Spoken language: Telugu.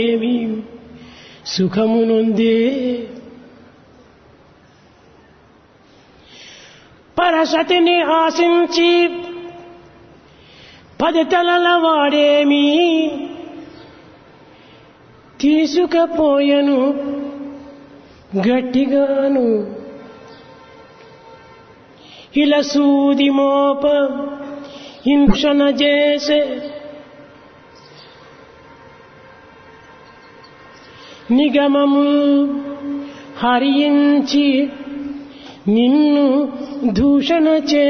ఏమి సుఖమునుందే పరసతిని ఆశించి పది తలల వాడేమి తీసుకపోయెను గట్టిగాను ఇలా సూది మోప హింసన చేసే నిగమము హరించి నిన్ను దూషణ చే